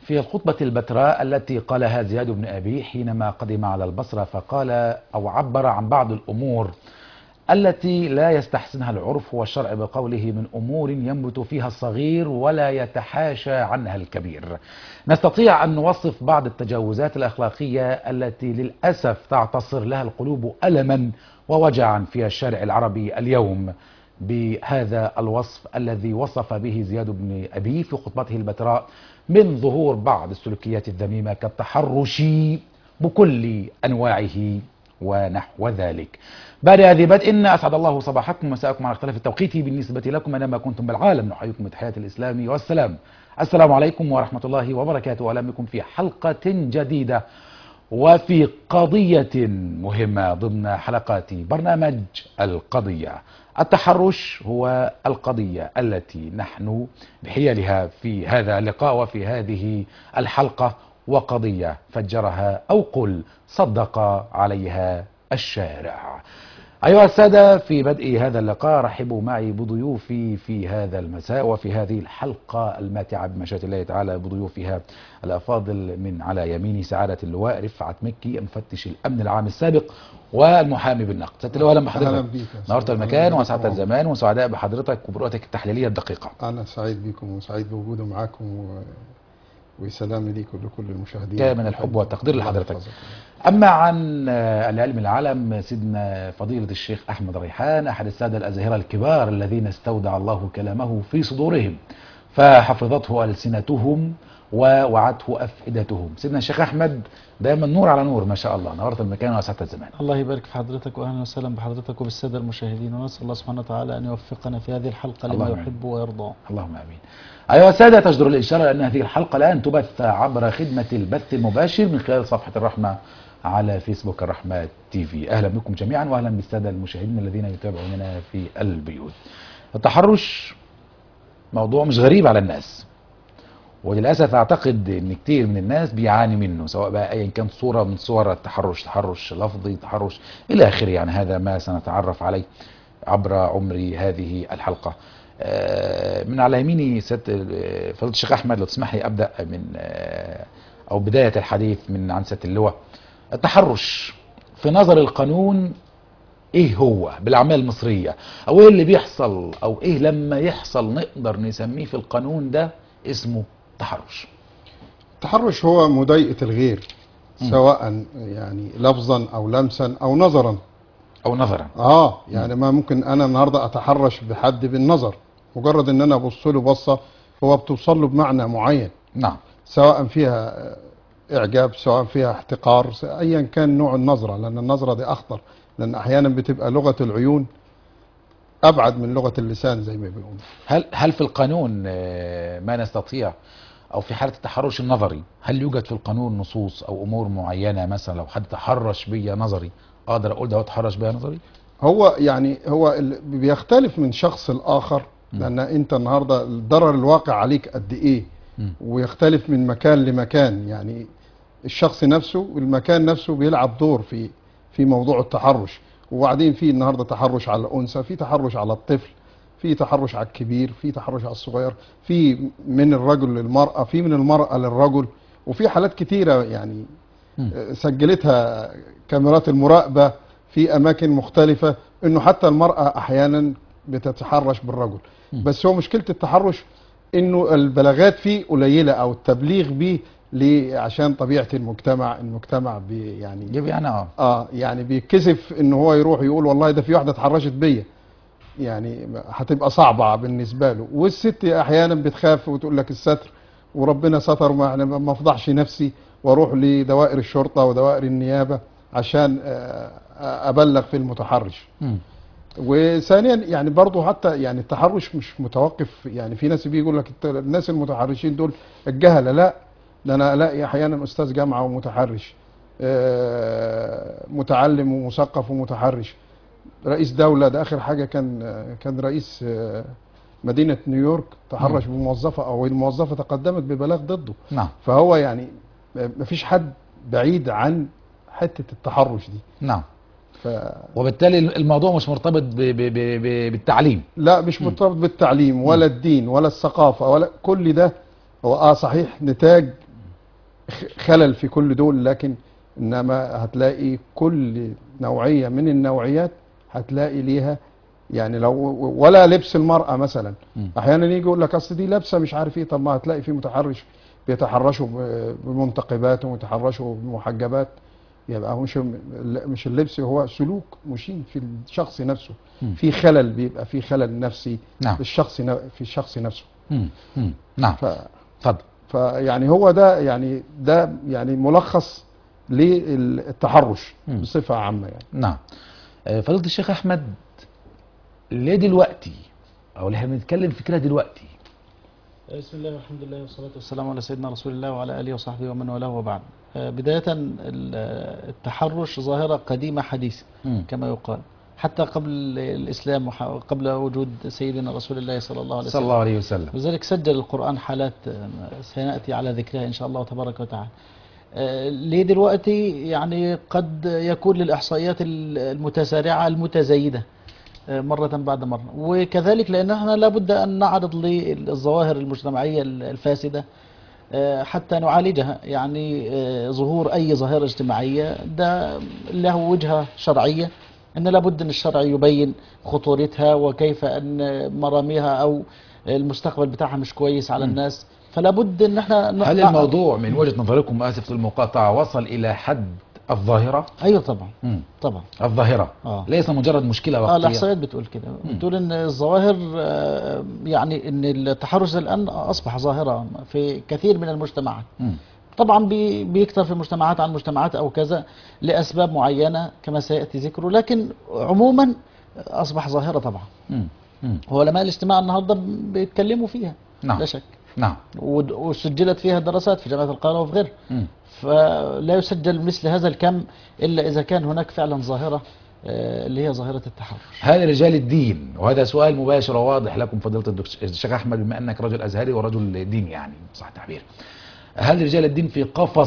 في الخطبة البتراء التي قالها زياد بن أبي حينما قدم على البصرة فقال أو عبر عن بعض الأمور التي لا يستحسنها العرف والشرع بقوله من أمور ينبت فيها الصغير ولا يتحاشى عنها الكبير نستطيع أن نوصف بعض التجاوزات الأخلاقية التي للأسف تعتصر لها القلوب ألما ووجعا في الشارع العربي اليوم بهذا الوصف الذي وصف به زياد بن أبي في خطبته البتراء من ظهور بعض السلوكيات الذميمة كالتحرش بكل أنواعه ونحو ذلك بعد هذه بدء أسعد الله صباحكم ومساءكم على اختلاف التوقيت بالنسبة لكم أينما كنتم بالعالم نحييكم بتحيات الإسلام والسلام السلام عليكم ورحمة الله وبركاته أهلا بكم في حلقة جديدة وفي قضية مهمة ضمن حلقات برنامج القضية التحرش هو القضية التي نحن بحيالها في هذا اللقاء وفي هذه الحلقة وقضية فجرها أو قل صدق عليها الشارع أيها السادة في بدء هذا اللقاء رحبوا معي بضيوفي في هذا المساء وفي هذه الحلقة الماتعة بمشيئة الله تعالى بضيوفها الأفاضل من على يميني سعادة اللواء رفعت مكي مفتش الأمن العام السابق والمحامي بالنقد ست اللواء أهلا بحضرتك نورت المكان وسعدت الزمان وسعداء بحضرتك وبرؤيتك التحليلية الدقيقة أنا سعيد بكم وسعيد بوجودي معاكم و... وسلامي ليكم ولكل المشاهدين كامل من الحب والتقدير لحضرتك أما عن العلم العالم سيدنا فضيلة الشيخ أحمد ريحان أحد السادة الأزهرة الكبار الذين استودع الله كلامه في صدورهم فحفظته ألسنتهم ووعته أفئدتهم سيدنا الشيخ أحمد دائما نور على نور ما شاء الله نورت المكان وسعدت الزمان الله يبارك في حضرتك واهلا وسهلا بحضرتك وبالساده المشاهدين ونسال الله سبحانه وتعالى ان يوفقنا في هذه الحلقه لما اللهم يحب ويرضى اللهم امين. ايها الساده تجدر الاشاره ان هذه الحلقه الان تبث عبر خدمه البث المباشر من خلال صفحه الرحمه على فيسبوك الرحمه تي في اهلا بكم جميعا واهلا بالساده المشاهدين الذين يتابعوننا في البيوت. التحرش موضوع مش غريب على الناس. وللاسف اعتقد ان كتير من الناس بيعاني منه سواء بقى ايا كانت صوره من صور التحرش تحرش لفظي تحرش الى اخره يعني هذا ما سنتعرف عليه عبر عمر هذه الحلقه آه، من على يميني ست آه، فضيله الشيخ احمد لو تسمح لي ابدا من آه، او بدايه الحديث من عن سياده اللواء التحرش في نظر القانون ايه هو بالاعمال المصريه او ايه اللي بيحصل او ايه لما يحصل نقدر نسميه في القانون ده اسمه تحرش التحرش هو مضايقة الغير مم. سواء يعني لفظا أو لمسا أو نظرا او نظرا اه يعني ما ممكن أنا النهاردة أتحرش بحد بالنظر مجرد إن أنا أبص له بصة هو بتوصل له بمعنى معين نعم سواء فيها إعجاب سواء فيها احتقار س- أيا كان نوع النظرة لأن النظرة دي أخطر لأن أحيانا بتبقى لغة العيون أبعد من لغة اللسان زي ما بيقولوا هل هل في القانون آه، ما نستطيع او في حاله التحرش النظري هل يوجد في القانون نصوص او امور معينه مثلا لو حد تحرش بيا نظري اقدر اقول ده هو تحرش بيا نظري هو يعني هو ال- بيختلف من شخص لآخر لأن أنت النهاردة الضرر الواقع عليك قد إيه مم. ويختلف من مكان لمكان يعني الشخص نفسه والمكان نفسه بيلعب دور في في موضوع التحرش وبعدين في النهارده تحرش على الأنثى في تحرش على الطفل في تحرش على الكبير في تحرش على الصغير في من الرجل للمرأة في من المرأة للرجل وفي حالات كتيرة يعني مم. سجلتها كاميرات المراقبة في أماكن مختلفة إنه حتى المرأة أحيانا بتتحرش بالرجل مم. بس هو مشكلة التحرش إنه البلاغات فيه قليلة أو التبليغ بيه ليه عشان طبيعة المجتمع المجتمع بي يعني جيب يعني اه اه يعني بيتكسف ان هو يروح يقول والله ده في واحده اتحرشت بيا يعني هتبقى صعبه بالنسبه له والست احيانا بتخاف وتقول لك الستر وربنا ستر ما يعني ما افضحش نفسي واروح لدوائر الشرطه ودوائر النيابه عشان آه، آه، ابلغ في المتحرش مم. وثانيا يعني برضه حتى يعني التحرش مش متوقف يعني في ناس بيجي يقول لك الت- الناس المتحرشين دول الجهله لا ده انا الاقي احيانا استاذ جامعه ومتحرش آه، متعلم ومثقف ومتحرش رئيس دوله ده اخر حاجه كان آه، كان رئيس آه، مدينه نيويورك تحرش بموظفه او الموظفه تقدمت ببلاغ ضده نعم فهو يعني مفيش حد بعيد عن حته التحرش دي نعم ف وبالتالي الموضوع مش مرتبط ب ب ب ب بالتعليم لا مش مرتبط بالتعليم ولا الدين ولا الثقافة ولا كل ده هو اه صحيح نتاج خ- خلل في كل دول لكن انما هتلاقي كل نوعيه من النوعيات هتلاقي ليها يعني لو ولا لبس المراه مثلا مم. احيانا يجي يقول لك اصل دي لابسه مش عارف ايه طب ما هتلاقي في متحرش بيتحرشوا ب- بمنتقبات ويتحرشوا بمحجبات يبقى هو مش مش اللبس هو سلوك مشين في الشخص نفسه مم. في خلل بيبقى في خلل نفسي نعم في الشخص ن- في الشخص نفسه مم. مم. نعم ف اتفضل فيعني هو ده يعني ده يعني ملخص للتحرش مم. بصفه عامه يعني نعم آه، فضيلة الشيخ أحمد ليه دلوقتي أو اللي احنا بنتكلم في كده دلوقتي بسم الله والحمد لله والصلاة والسلام على سيدنا رسول الله وعلى آله وصحبه ومن والاه وبعد آه، بداية ال- التحرش ظاهرة قديمة حديثة مم. كما يقال حتى قبل الإسلام وقبل وجود سيدنا رسول الله صلى الله عليه صلى وسلم الله عليه وسلم لذلك سجل القرآن حالات آه، سينأتي على ذكرها إن شاء الله تبارك وتعالى آه، ليه دلوقتي يعني قد يكون للإحصائيات المتسارعة المتزايدة آه، مرة بعد مرة وكذلك لأن احنا لابد أن نعرض للظواهر المجتمعية الفاسدة آه، حتى نعالجها يعني آه، ظهور أي ظاهرة اجتماعية ده له وجهة شرعية أن لابد أن الشرع يبين خطورتها وكيف أن مراميها أو المستقبل بتاعها مش كويس على مم. الناس فلا بد ان احنا ن- هل نع- الموضوع من وجهة نظركم آسف للمقاطعة وصل إلى حد الظاهرة ايوه طبعا مم. طبعا الظاهرة اه ليس مجرد مشكلة اه وقتية الاحصائيات بتقول كده مم. بتقول ان الظواهر آه، يعني ان التحرش الان اصبح ظاهره في كثير من المجتمعات مم. طبعا بي- بيكثر في مجتمعات عن مجتمعات او كذا لاسباب معينه كما سياتي ذكره لكن عموما اصبح ظاهره طبعا مم. مم. وعلماء الاجتماع النهارده بيتكلموا فيها نعم لا شك نعم ود- وسجلت فيها دراسات في جامعه القاهره وفي غيرها مم. فلا يسجل مثل هذا الكم إلا إذا كان هناك فعلا ظاهرة آه، اللي هي ظاهرة التحرش هل رجال الدين وهذا سؤال مباشر وواضح لكم فضيلة الدكتور- الشيخ أحمد بما أنك رجل أزهري ورجل دين يعني صح التعبير هل رجال الدين في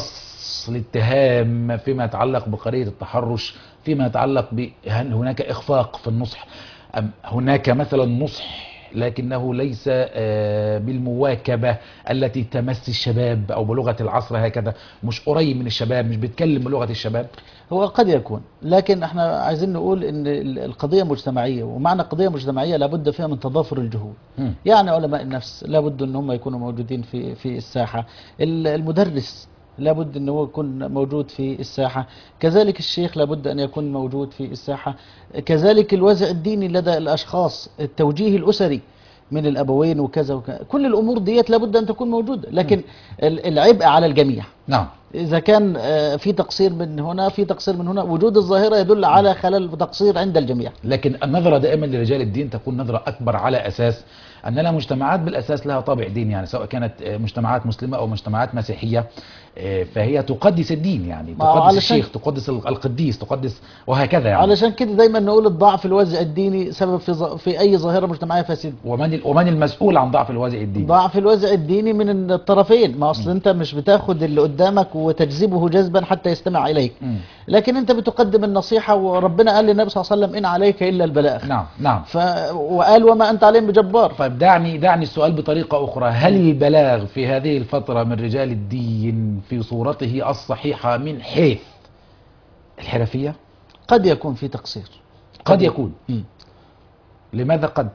قفص الاتهام فيما يتعلق بقضية التحرش فيما يتعلق بهل هناك إخفاق في النصح أم هناك مثلا نصح لكنه ليس آه، بالمواكبة التي تمس الشباب أو بلغة العصر هكذا مش قريب من الشباب مش بيتكلم بلغة الشباب هو قد يكون لكن احنا عايزين نقول ان ال- القضية مجتمعية ومعنى قضية مجتمعية لابد فيها من تضافر الجهود مم. يعني علماء النفس لابد ان هم يكونوا موجودين في في الساحة ال- المدرس لابد ان هو يكون موجود في الساحة كذلك الشيخ لابد ان يكون موجود في الساحة كذلك الوازع الديني لدى الاشخاص التوجيه الاسري من الابوين وكذا وكذا كل الامور ديت لابد ان تكون موجودة لكن ال- العبء على الجميع نعم إذا كان آه، في تقصير من هنا في تقصير من هنا وجود الظاهرة يدل على خلل وتقصير عند الجميع لكن النظرة دائما لرجال الدين تكون نظرة أكبر على أساس أننا مجتمعات بالأساس لها طابع ديني يعني سواء كانت آه، مجتمعات مسلمة أو مجتمعات مسيحية آه، فهي تقدس الدين يعني ما هو تقدس علشان- الشيخ تقدس ال- القديس تقدس وهكذا يعني علشان كده دايما نقول الضعف الوازع الديني سبب في ظ- في أي ظاهرة مجتمعية فاسدة ومن ال- ومن المسؤول عن ضعف الوازع الديني ضعف الوازع الديني من الطرفين ما أصل أنت مش بتاخد اللي قدامك وتجذبه جذبا حتى يستمع إليك مم. لكن أنت بتقدم النصيحة وربنا قال للنبي صلى الله عليه وسلم إن عليك إلا البلاغ نعم نعم ف... وقال وما أنت عليهم بجبار طيب دعني دعني السؤال بطريقة أخرى هل البلاغ في هذه الفترة من رجال الدين في صورته الصحيحة من حيث الحرفية قد يكون في تقصير قد يكون مم. لماذا قد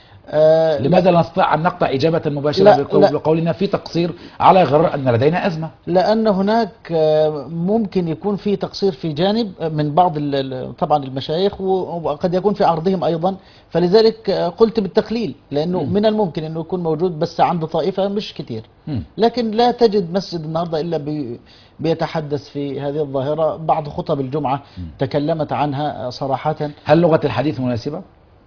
آه لماذا لا نستطيع أن نقطع إجابة مباشرة لا، بقول لا. بقولنا في تقصير على غرار أن لدينا أزمة لأن هناك آه، ممكن يكون في تقصير في جانب آه، من بعض ال- ال- طبعا المشايخ و- وقد يكون في عرضهم أيضا فلذلك آه، قلت بالتقليل لأنه مم. من الممكن أنه يكون موجود بس عند طائفة مش كتير مم. لكن لا تجد مسجد النهاردة إلا بي بيتحدث في هذه الظاهرة بعض خطب الجمعة تكلمت عنها آه، صراحة هل لغة الحديث مناسبة؟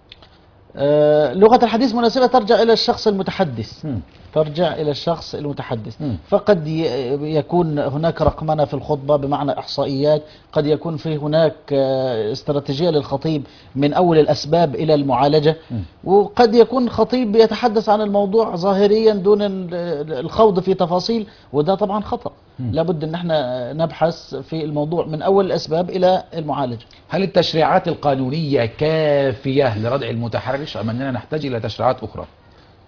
آه، لغة الحديث مناسبة ترجع إلى الشخص المتحدث مم. ترجع إلى الشخص المتحدث مم. فقد ي- يكون هناك رقمنة في الخطبة بمعنى إحصائيات قد يكون في هناك آه، استراتيجية للخطيب من أول الأسباب إلى المعالجة مم. وقد يكون خطيب يتحدث عن الموضوع ظاهريا دون ال- الخوض في تفاصيل وده طبعا خطأ مم. لابد أن احنا نبحث في الموضوع من أول الأسباب إلى المعالجة هل التشريعات القانونية كافية لردع المتحرش أم أننا نحتاج إلى تشريعات أخرى؟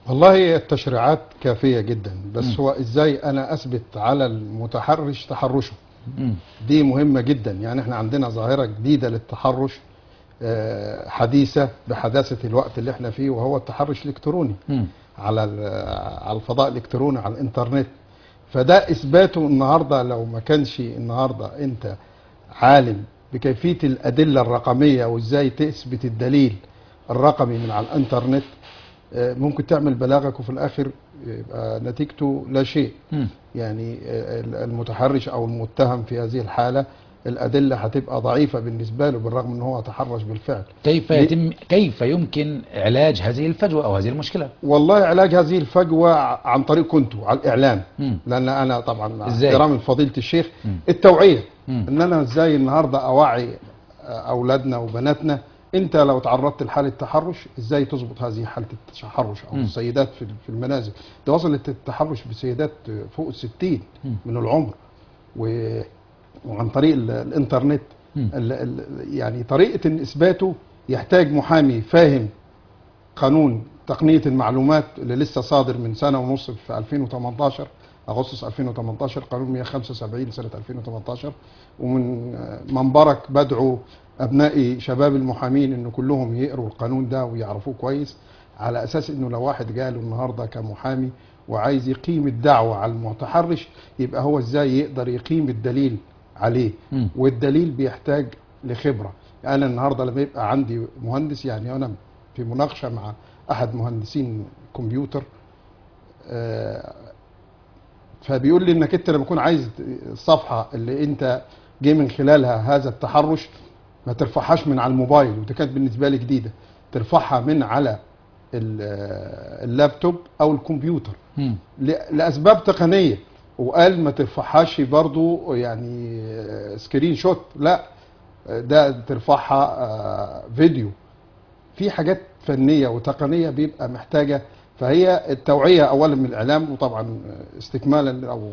والله التشريعات كافيه جدا بس مم. هو ازاي انا اثبت على المتحرش تحرشه مم. دي مهمه جدا يعني احنا عندنا ظاهره جديده للتحرش آه، حديثه بحداثه الوقت اللي احنا فيه وهو التحرش الالكتروني مم. على ال- على الفضاء الالكتروني على الانترنت فده اثباته النهارده لو ما كانش النهارده انت عالم بكيفيه الادله الرقميه وازاي تثبت الدليل الرقمي من على الانترنت آه، ممكن تعمل بلاغك وفي الاخر يبقى نتيجته لا شيء مم. يعني آه، المتحرش او المتهم في هذه الحاله الادله هتبقى ضعيفه بالنسبه له بالرغم ان هو تحرش بالفعل كيف ليه؟ يتم كيف يمكن علاج هذه الفجوة أو هذه المشكلة والله علاج هذه الفجوه ع- عن طريق كنتوا على الاعلام مم. لان انا طبعا مع إزاي؟ احترامي لفضيله الشيخ مم. التوعيه مم. ان انا ازاي النهارده اوعي آه، اولادنا وبناتنا انت لو تعرضت لحاله تحرش ازاي تظبط هذه حاله التحرش او مم. السيدات في في المنازل ده وصلت التحرش بسيدات فوق الستين مم. من العمر و وعن طريق ال- الانترنت مم. ال ال يعني طريقه إن اثباته يحتاج محامي فاهم قانون تقنيه المعلومات اللي لسه صادر من سنه ونص في 2018 اغسطس 2018 قانون 175 سنه 2018 ومن آه، منبرك بدعو ابنائي شباب المحامين ان كلهم يقروا القانون ده ويعرفوه كويس على اساس انه لو واحد جاله النهارده كمحامي وعايز يقيم الدعوه على المتحرش يبقى هو ازاي يقدر يقيم الدليل عليه مم. والدليل بيحتاج لخبره انا النهارده لما يبقى عندي مهندس يعني انا في مناقشه مع احد مهندسين كمبيوتر آه، فبيقول لي انك انت لما تكون عايز الصفحه اللي انت جاي من خلالها هذا التحرش ما ترفعهاش من على الموبايل ودي كانت بالنسبه لي جديده ترفعها من على ال- آه، اللابتوب او الكمبيوتر مم. ل- لاسباب تقنيه وقال ما ترفعهاش برضو يعني آه، سكرين شوت لا آه، ده ترفعها آه، فيديو في حاجات فنيه وتقنيه بيبقى محتاجه فهي التوعيه اولا من الاعلام وطبعا استكمالا او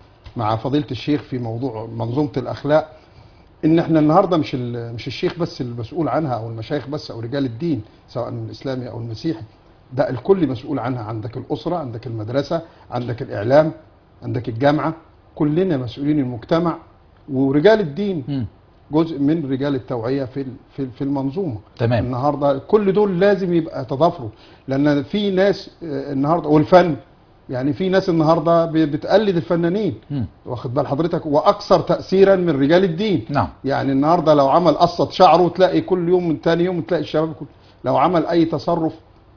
مع فضيله الشيخ في موضوع منظومه الاخلاق ان احنا النهارده مش ال- مش الشيخ بس المسؤول عنها او المشايخ بس او رجال الدين سواء الاسلامي او المسيحي ده الكل مسؤول عنها عندك الاسره عندك المدرسه عندك الاعلام عندك الجامعه كلنا مسؤولين المجتمع ورجال الدين مم. جزء من رجال التوعيه في ال- في في المنظومه تمام النهارده كل دول لازم يبقى تضافروا لان في ناس آه، النهارده والفن يعني في ناس النهارده ب- بتقلد الفنانين مم. واخد بال حضرتك واكثر تاثيرا من رجال الدين نعم يعني النهارده لو عمل قصه شعره تلاقي كل يوم من تاني يوم تلاقي الشباب كل لو عمل اي تصرف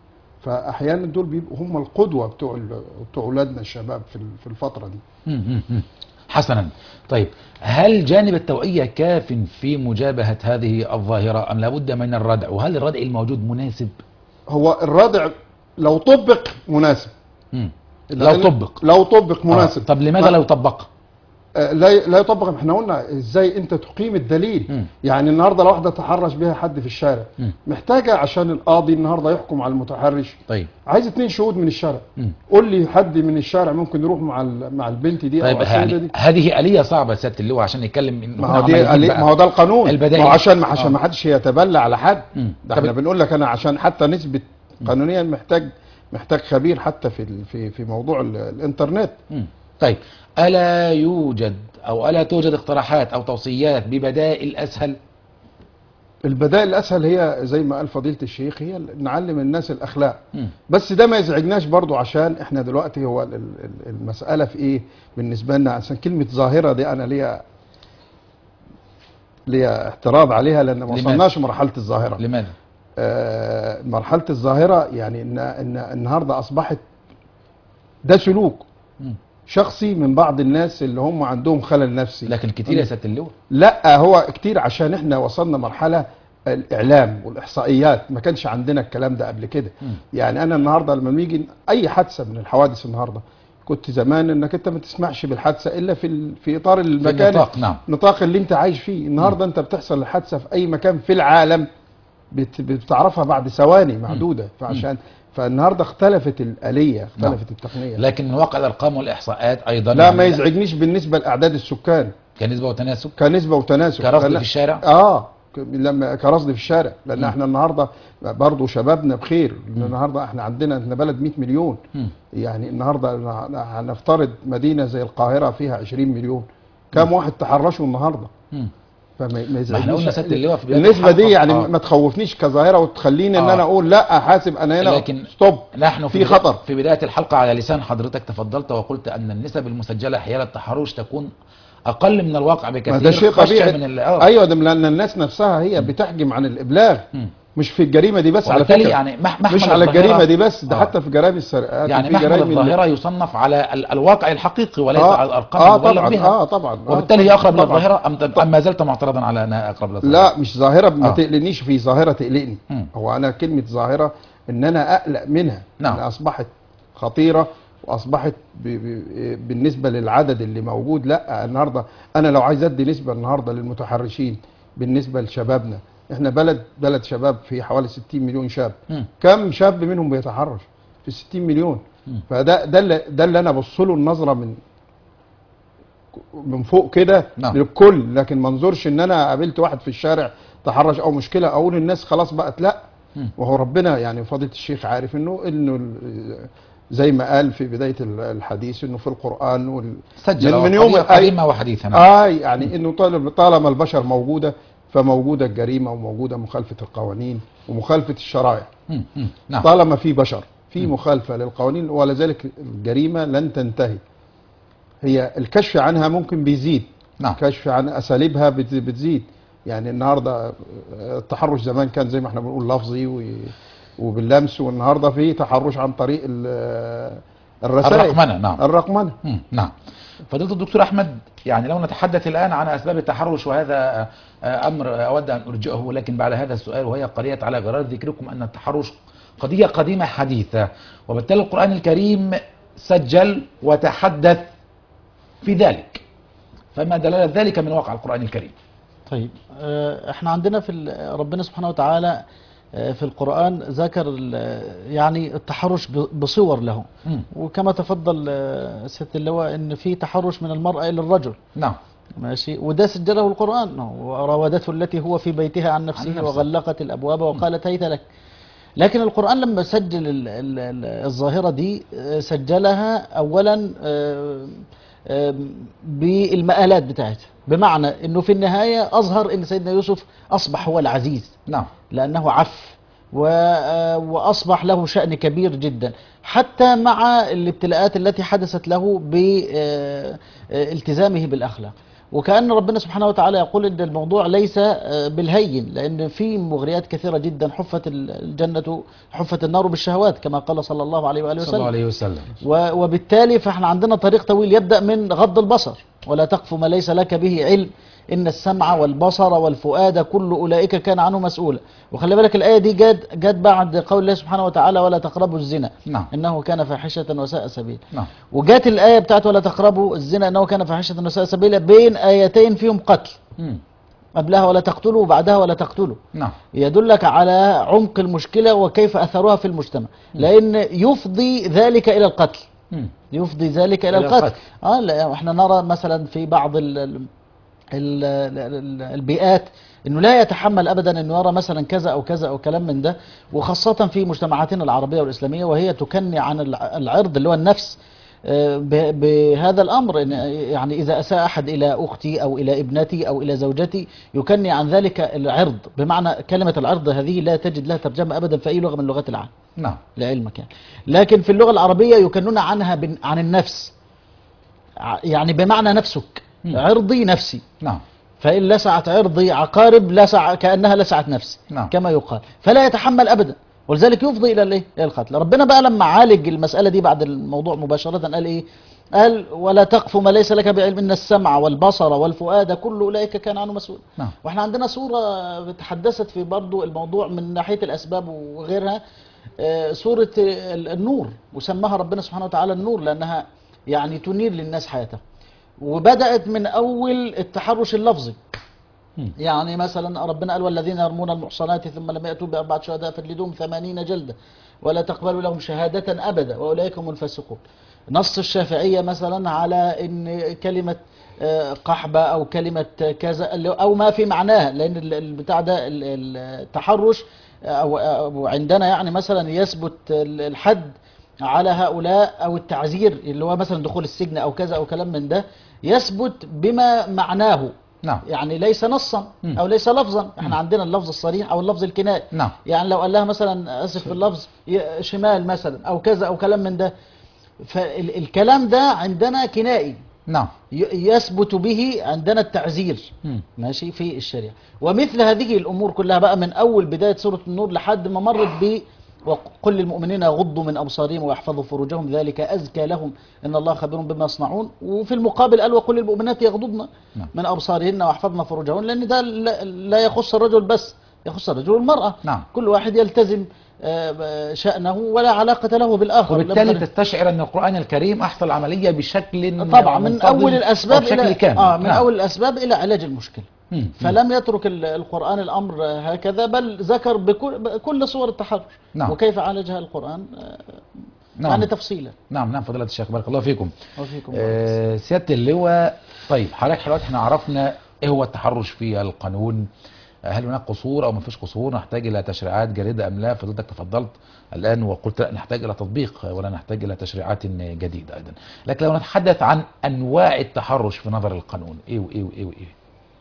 فاحيانا دول بيبقوا هم القدوه بتوع ال- بتوع اولادنا الشباب في ال- في الفتره دي مم. مم. مم. حسنا طيب هل جانب التوعية كاف في مجابهة هذه الظاهرة أم لابد من الردع وهل الردع الموجود مناسب هو الردع لو طبق مناسب مم. لو لأن- طبق لو طبق مناسب آه. طب لماذا ما- لو طبق آه، لا لا يطبق احنا قلنا ازاي انت تقيم الدليل مم. يعني النهارده لو واحده تحرش بها حد في الشارع مم. محتاجه عشان القاضي النهارده يحكم على المتحرش طيب عايز اتنين شهود من الشارع مم. قول لي حد من الشارع ممكن يروح مع ال- مع البنت دي طيب او السيده يعني دي هذه آلية صعبة يا سيادة اللواء عشان يتكلم إن ما هنا هو دي عمال يجيب ما بقى هو ده القانون البدائل. ما هو عشان ما عشان آه. ما حدش يتبلى على حد مم. ده طب- احنا بنقول لك انا عشان حتى نثبت قانونيا محتاج محتاج خبير حتى في ال- في في موضوع ال- الانترنت مم. طيب ألا يوجد أو ألا توجد اقتراحات أو توصيات ببدائل أسهل البدائل الاسهل هي زي ما قال فضيله الشيخ هي نعلم الناس الاخلاق مم. بس ده ما يزعجناش برضو عشان احنا دلوقتي هو ال- ال- المسألة في ايه بالنسبة لنا عشان كلمة ظاهرة دي انا ليا ليا اعتراض عليها لان ما لماذا؟ وصلناش مرحلة الظاهرة لماذا؟ آه مرحلة الظاهرة يعني ان, إن النهاردة اصبحت ده سلوك مم. شخصي من بعض الناس اللي هم عندهم خلل نفسي لكن كتير يا سيادة اللواء لا هو كتير عشان احنا وصلنا مرحلة الاعلام والاحصائيات ما كانش عندنا الكلام ده قبل كده مم. يعني انا النهارده لما بيجي اي حادثه من الحوادث النهارده كنت زمان انك انت ما تسمعش بالحادثه الا في ال- في اطار في المكان النطاق نعم النطاق اللي انت عايش فيه النهارده انت بتحصل الحادثه في اي مكان في العالم بت- بتعرفها بعد ثواني معدوده فعشان فالنهارده اختلفت الاليه اختلفت التقنيه لكن من واقع الأرقام والإحصاءات أيضا لا يعني ما يزعجنيش بالنسبه لاعداد السكان كنسبة وتناسب كنسبه وتناسب كرفض فلا- في الشارع اه لما كرصد في الشارع لان مم. احنا النهارده برضه شبابنا بخير لان النهارده احنا عندنا احنا بلد 100 مليون مم. يعني النهارده هنفترض مدينه زي القاهره فيها 20 مليون كم واحد تحرشوا النهارده مم. فما ما ما احنا يزعجنيش قلنا سياده اللواء في بداية النسبه دي الحلقة. يعني آه. ما تخوفنيش كظاهره وتخليني ان آه. انا اقول لا حاسب انا هنا لكن ستوب نحن في في خطر. في بداية الحلقة على لسان حضرتك تفضلت وقلت أن النسب المسجلة حيال التحرش تكون أقل من الواقع ما بكثير ده شيء خشية طبيعي من ال- آه. ايوه ده لان الناس نفسها هي بتحجم عن الابلاغ مم. مش في الجريمه دي بس على وبالتالي فكره يعني مح- محمل مش على الظاهرة- الجريمه دي بس ده آه. حتى في جرائم السرقات يعني وفي محمل جرائم ال- الظاهرة يصنف على ال- الواقع الحقيقي وليس آه. على الأرقام اه المبالغ طبعا بها اه طبعا آه وبالتالي هي أقرب طبعاً. للظاهرة أم, أم ما زلت معترضا على أنها أقرب للظاهرة لا مش ظاهره ما آه. تقلقنيش في ظاهره تقلقني مم. هو انا كلمه ظاهره ان انا اقلق منها نعم. إنها اصبحت خطيره واصبحت ب... ب... بالنسبه للعدد اللي موجود لا النهارده انا لو عايز ادي نسبه النهارده للمتحرشين بالنسبه لشبابنا احنا بلد بلد شباب في حوالي 60 مليون شاب مم. كم شاب منهم بيتحرش في 60 مليون مم. فده ده اللي ده اللي انا ابص له النظره من من فوق كده نعم. للكل لكن ما انظرش ان انا قابلت واحد في الشارع تحرش او مشكله اقول الناس خلاص بقت لا مم. وهو ربنا يعني فضيله الشيخ عارف انه انه ال- زي ما قال في بدايه ال- الحديث انه في القران وال سجل من- من قضية يوم- قديمة وحديثة نعم. اه يعني انه طالما طالما البشر موجوده فموجوده الجريمه وموجوده مخالفه القوانين ومخالفه الشرائع مم. مم. نعم طالما في بشر في مخالفه للقوانين ولذلك الجريمه لن تنتهي هي الكشف عنها ممكن بيزيد نعم كشف عن اساليبها بت- بتزيد يعني النهارده التحرش زمان كان زي ما احنا بنقول لفظي و- وباللمس والنهارده في تحرش عن طريق ال- الرسائل الرقمنة نعم الرقمنه مم. نعم فضيلة الدكتور أحمد يعني لو نتحدث الآن عن أسباب التحرش وهذا آه، أمر أود أن أرجئه لكن بعد هذا السؤال وهي قضية على غرار ذكركم أن التحرش قضية قديمة حديثة وبالتالي القرآن الكريم سجل وتحدث في ذلك فما دلالة ذلك من واقع القرآن الكريم طيب آه، احنا عندنا في ال- ربنا سبحانه وتعالى آه، في القرآن ذكر ال- يعني التحرش ب- بصور له مم. وكما تفضل آه، سيادة اللواء ان في تحرش من المرأة الى الرجل نعم ماشي وده سجله القرآن وراودته التي هو في بيتها عن نفسه, عن نفسه. وغلقت الأبواب وقالت هيت لك لكن القرآن لما سجل ال- ال- ال- الظاهرة دي آه، سجلها أولا آه، آه، بالمآلات بتاعتها بمعنى أنه في النهاية أظهر أن سيدنا يوسف أصبح هو العزيز نعم لأنه عف و- آه، وأصبح له شأن كبير جدا حتى مع الابتلاءات التي حدثت له بالتزامه بالأخلاق وكأن ربنا سبحانه وتعالى يقول أن الموضوع ليس آه، بالهين لأن في مغريات كثيرة جدا حفت الجنة حفت النار بالشهوات كما قال صلى الله عليه وآله صلى الله وسلم عليه وسلم و- وبالتالي فاحنا عندنا طريق طويل يبدأ من غض البصر ولا تقف ما ليس لك به علم إن السمع والبصر والفؤاد كل أولئك كان عنه مسؤولا وخلي بالك الآية دي جت جت بعد قول الله سبحانه وتعالى ولا تقربوا الزنا نعم إنه كان فاحشة وساء سبيلا نعم وجات الآية بتاعت ولا تقربوا الزنا إنه كان فاحشة وساء سبيلا بين آيتين فيهم قتل مم. قبلها ولا تقتلوا وبعدها ولا تقتلوا نعم يدلك على عمق المشكلة وكيف أثرها في المجتمع لأن يفضي ذلك إلى القتل مم. يفضي ذلك الى إلى القتل القتل. اه لا احنا نرى مثلا في بعض ال ال ال ال البيئات انه لا يتحمل ابدا انه يرى مثلا كذا او كذا او كلام من ده وخاصه في مجتمعاتنا العربيه والاسلاميه وهي تكني عن الع- العرض اللي هو النفس آه، ب- بهذا الامر إن يعني اذا اساء احد الى اختي او الى ابنتي او الى زوجتي يكني عن ذلك العرض بمعنى كلمه العرض هذه لا تجد لها ترجمه ابدا في اي لغه من لغات العالم نعم لعلمك يعني لكن في اللغة العربية يكنون عنها بن- عن النفس ع- يعني بمعنى نفسك مم. عرضي نفسي نعم فإن لسعت عرضي عقارب لسع كأنها لسعت نفسي نعم. كما يقال فلا يتحمل أبدا ولذلك يفضي إلى الإيه؟ إلى القتل ربنا بقى لما عالج المسألة دي بعد الموضوع مباشرة قال إيه قال ولا تقف ما ليس لك بعلم إن السمع والبصر والفؤاد كل أولئك كان عنه مسؤول نعم واحنا عندنا صورة تحدثت في برضو الموضوع من ناحية الأسباب وغيرها آه، سورة ال- النور وسماها ربنا سبحانه وتعالى النور لأنها يعني تنير للناس حياتهم وبدأت من أول التحرش اللفظي مم. يعني مثلا ربنا قال والذين يرمون المحصنات ثم لم يأتوا بأربعة شهداء فجلدوهم ثمانين جلدة ولا تقبلوا لهم شهادة أبدا وأولئك هم الفاسقون نص الشافعية مثلا على أن كلمة آه، قحبة أو كلمة كذا اللي- أو ما في معناها لأن ال- البتاع ده ال- ال- التحرش أو أو عندنا يعني مثلا يثبت ال- الحد على هؤلاء أو التعزير اللي هو مثلا دخول السجن أو كذا أو كلام من ده يثبت بما معناه نعم يعني ليس نصا مم. او ليس لفظا احنا عندنا اللفظ الصريح او اللفظ الكنائي نعم يعني لو قال لها مثلا اسف في اللفظ ي- شمال مثلا او كذا او كلام من ده فالكلام ده عندنا كنائي نعم ي- يثبت به عندنا التعزير مم. ماشي في الشريعة ومثل هذه الأمور كلها بقى من أول بداية سورة النور لحد ما مرت ب وقل للمؤمنين يغضوا من أبصارهم ويحفظوا فروجهم ذلك أزكى لهم إن الله خبير بما يصنعون وفي المقابل قال وقل للمؤمنات يغضضن نعم. من أبصارهن ويحفظن فروجهن لأن ده لا لا يخص الرجل بس يخص الرجل والمرأة نعم. كل واحد يلتزم آه، شأنه ولا علاقة له بالآخر وبالتالي لما- تستشعر ان القران الكريم احصل العمليه بشكل طبعا من منتظم أول الأسباب وبشكل إلى كامل آه من نعم. أول الأسباب إلى علاج المشكلة مم. فلم يترك ال- القرآن الأمر هكذا بل ذكر بكل, بكل صور التحرش نعم. وكيف عالجها القرآن آه، نعم يعني تفصيلا نعم نعم فضيله الشيخ بارك الله فيكم وفيكم آه سياده اللواء طيب حضرتك دلوقتي احنا عرفنا ايه هو التحرش في القانون آه، هل هناك قصور او ما فيش قصور نحتاج الى تشريعات جديده ام لا فضلتك تفضلت الان وقلت لا نحتاج الى تطبيق ولا نحتاج الى تشريعات جديده ايضا لكن لو نتحدث عن انواع التحرش في نظر القانون ايه وايه وايه وايه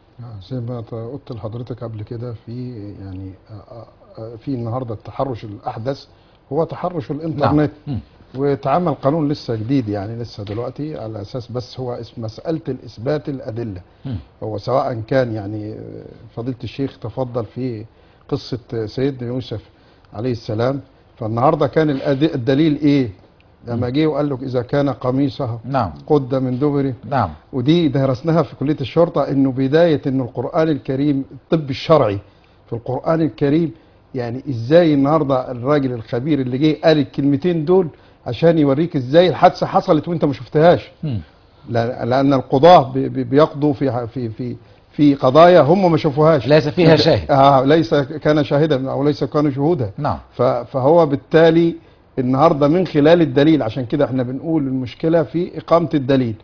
زي ما قلت لحضرتك قبل كده في يعني آه، آه، في النهارده التحرش الاحدث هو تحرش الانترنت مم. واتعمل قانون لسه جديد يعني لسه دلوقتي على اساس بس هو اس- مساله الاثبات الادله مم. هو سواء كان يعني آه، فضيله الشيخ تفضل في قصه آه، سيدنا يوسف عليه السلام فالنهارده كان الأد- الدليل ايه؟ لما جه وقال له اذا كان قميصه نعم قد من دبر نعم ودي درسناها في كليه الشرطه انه بدايه انه القران الكريم الطب الشرعي في القران الكريم يعني ازاي النهارده الراجل الخبير اللي جه قال الكلمتين دول عشان يوريك ازاي الحادثه حصلت وانت ما شفتهاش مم. لا- لان القضاه بي- بي- بيقضوا في في في في قضايا هم ما شافوهاش ليس فيها شاهد اه ليس كان شاهدا او ليس كانوا شهودا نعم ف- فهو بالتالي النهارده من خلال الدليل عشان كده احنا بنقول المشكله في اقامه الدليل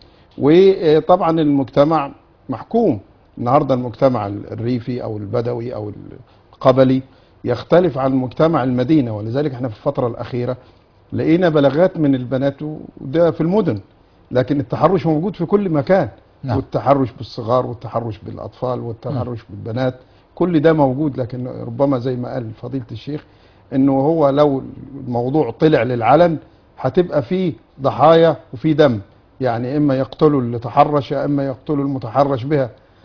وطبعا المجتمع محكوم النهارده المجتمع الريفي او البدوي او القبلي يختلف عن مجتمع المدينه ولذلك احنا في الفتره الاخيره لقينا بلاغات من البنات وده في المدن لكن التحرش موجود في كل مكان نعم. والتحرش بالصغار والتحرش بالاطفال والتحرش بالبنات كل ده موجود لكن ربما زي ما قال فضيله الشيخ انه هو لو الموضوع طلع للعلن هتبقى فيه ضحايا وفي دم يعني اما يقتلوا اللي تحرش يا اما يقتلوا المتحرش بها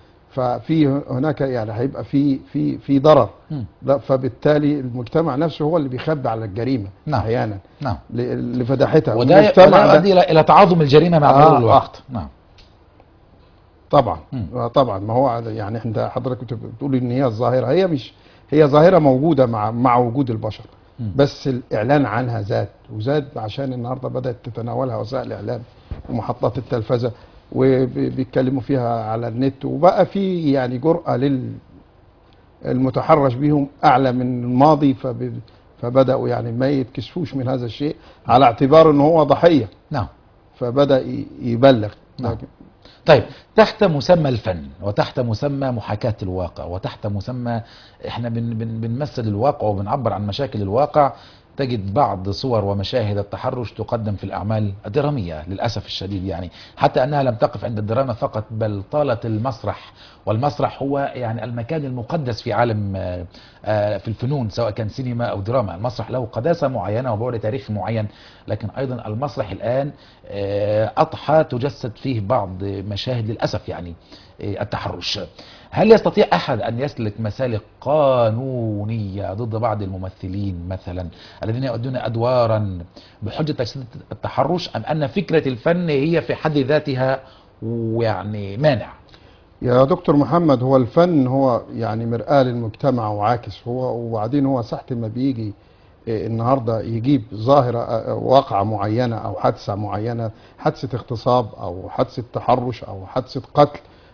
ففي هناك يعني هيبقى في في في ضرر مم. لا فبالتالي المجتمع نفسه هو اللي بيخبي على الجريمه نعم. احيانا نعم ل- لفداحتها وده والمجتمع وده ده- يؤدي الى إلى تعاظم الجريمه مع آه، مرور آه. الوقت نعم طبعا مم. آه طبعا ما هو على- يعني انت حضرتك كنت بتقول ان هي الظاهره هي مش هي ظاهره موجوده مع مع وجود البشر مم. بس الاعلان عنها زاد وزاد عشان النهارده بدات تتناولها وسائل الاعلام ومحطات التلفزه وبيتكلموا فيها على النت وبقى في يعني جرأة لل المتحرش بيهم اعلى من الماضي فب... فبداوا يعني ما يتكسفوش من هذا الشيء على اعتبار ان هو ضحيه نعم فبدا ي- يبلغ نعم. لكن طيب تحت مسمى الفن وتحت مسمى محاكاة الواقع وتحت مسمى احنا بن بن بنمثل الواقع وبنعبر عن مشاكل الواقع تجد بعض صور ومشاهد التحرش تقدم في الأعمال الدرامية للأسف الشديد يعني حتى أنها لم تقف عند الدراما فقط بل طالت المسرح والمسرح هو يعني المكان المقدس في عالم آه، آه، في الفنون سواء كان سينما أو دراما المسرح له قداسة معينة وبعد تاريخي معين لكن أيضا المسرح الآن آه، أضحى تجسد فيه بعض مشاهد للأسف يعني آه، التحرش هل يستطيع أحد أن يسلك مسالك قانونية ضد بعض الممثلين مثلا الذين يؤدون أدوارا بحجة تجسيد التحرش أم أن فكرة الفن هي في حد ذاتها ويعني مانع يا دكتور محمد هو الفن هو يعني مرآة للمجتمع وعاكس هو وبعدين هو ساعة ما بيجي إيه، النهارده يجيب ظاهرة آه، واقعة معينة أو حادثة معينة حادثة اغتصاب أو حادثة تحرش أو حادثة قتل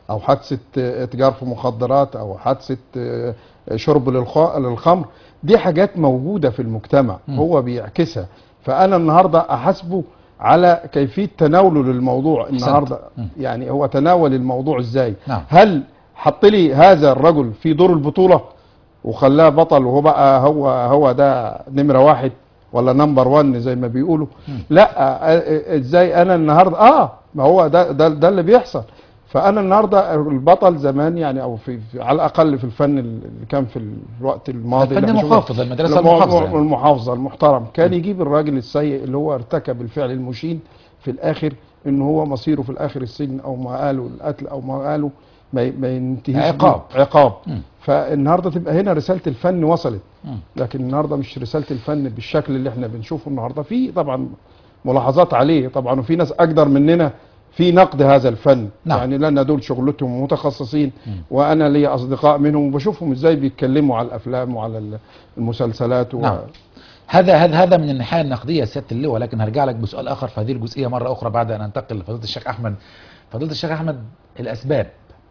او حادثه آه، اتجار في مخدرات او حادثه آه، شرب للخ- للخمر دي حاجات موجوده في المجتمع مم. هو بيعكسها فانا النهارده احاسبه على كيفيه تناوله للموضوع النهارده مم. يعني هو تناول الموضوع ازاي نعم. هل حط لي هذا الرجل في دور البطوله وخلاه بطل وهو بقى هو هو ده نمره واحد ولا نمبر 1 زي ما بيقولوا لا آه، آه، ازاي انا النهارده اه ما هو ده ده ده اللي بيحصل فانا النهارده البطل زمان يعني او في, في على الاقل في الفن اللي كان في الوقت الماضي الفن اللي احنا شفناه. محافظ، المدرسة الم- المحافظة يعني. المحافظه المحترم كان يجيب الراجل السيء اللي هو ارتكب الفعل المشين في الاخر ان هو مصيره في الاخر السجن او ما قالوا القتل او ما قالوا ما, ي- ما ينتهيش عقاب. بيه. عقاب مم. فالنهارده تبقى هنا رساله الفن وصلت مم. لكن النهارده مش رساله الفن بالشكل اللي احنا بنشوفه النهارده في طبعا ملاحظات عليه طبعا وفي ناس اقدر مننا في نقد هذا الفن نعم. يعني لان دول شغلتهم متخصصين مم. وانا لي اصدقاء منهم وبشوفهم ازاي بيتكلموا على الافلام وعلى ال- المسلسلات و... نعم. هذا هذا هذا من الناحيه النقديه سياده اللواء لكن هرجع لك بسؤال اخر في هذه الجزئيه مره اخرى بعد ان انتقل لفضيله الشيخ احمد فضيله الشيخ احمد الاسباب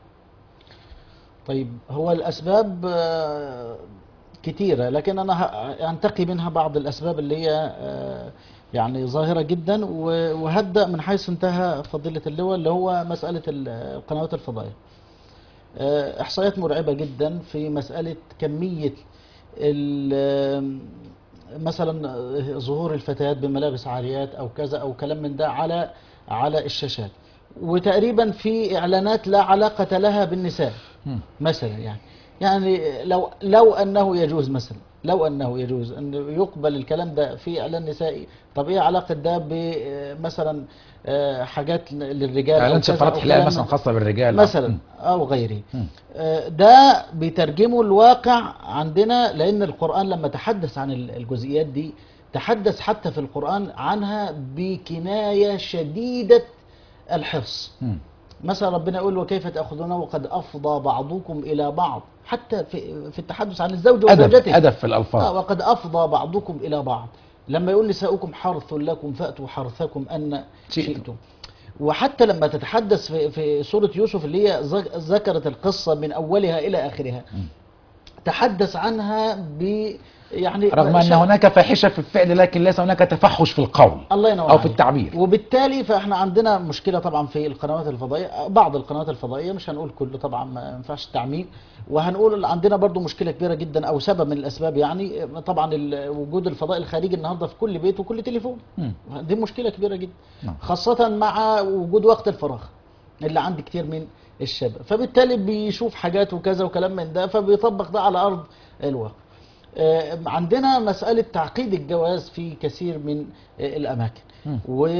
طيب هو الأسباب آه، كتيرة لكن أنا ه- أنتقي منها بعض الأسباب اللي هي آه، يعني ظاهرة جدا و- وهبدأ من حيث انتهى فضيلة اللواء اللي هو مسألة ال- القنوات الفضائية آه، إحصائيات مرعبة جدا في مسألة كمية ال- مثلا آه، ظهور الفتيات بملابس عاريات أو كذا أو كلام من ده على على الشاشات وتقريبا في إعلانات لا علاقة لها بالنساء مم. مثلا مثلا يعني يعني لو لو انه يجوز مثلا لو انه يجوز ان يقبل الكلام ده في اعلان نسائي طب ايه علاقه ده بمثلا حاجات للرجال أو اعلان كذا شفرات أو حلاقه كلام مثلا من- خاصه بالرجال مثلا مم. او غيره مم. آه، ده بيترجمه الواقع عندنا لان القران لما تحدث عن ال- الجزئيات دي تحدث حتى في القران عنها بكنايه شديده الحرص مم. مثلا ربنا يقول وكيف تأخذونه وقد أفضى بعضكم إلى بعض حتى في, في التحدث عن الزوج ادب وزوجته ادب في آه الالفاظ وقد أفضى بعضكم إلى بعض لما يقول نساؤكم حرث لكم فأتوا حرثكم أن شئتم. شئتم وحتى لما تتحدث في, في سورة يوسف اللي هي ذك- ذكرت القصة من أولها إلى آخرها تحدث عنها ب يعني رغم ان شيء- هناك فاحشه في الفعل لكن ليس هناك تفحش في القول الله ينور او في عليك. التعبير وبالتالي فاحنا عندنا مشكله طبعا في القنوات الفضائيه بعض القنوات الفضائيه مش هنقول كله طبعا ما ينفعش التعميم وهنقول عندنا برضو مشكله كبيره جدا او سبب من الاسباب يعني طبعا ال- وجود الفضاء الخارجي النهارده في كل بيت وكل تليفون مم. دي مشكله كبيره جدا نعم. خاصه مع وجود وقت الفراغ اللي عند كتير من الشباب فبالتالي بيشوف حاجات وكذا وكلام من ده فبيطبق ده على ارض الواقع آه، عندنا مسألة تعقيد الجواز في كثير من آه، الأماكن مم.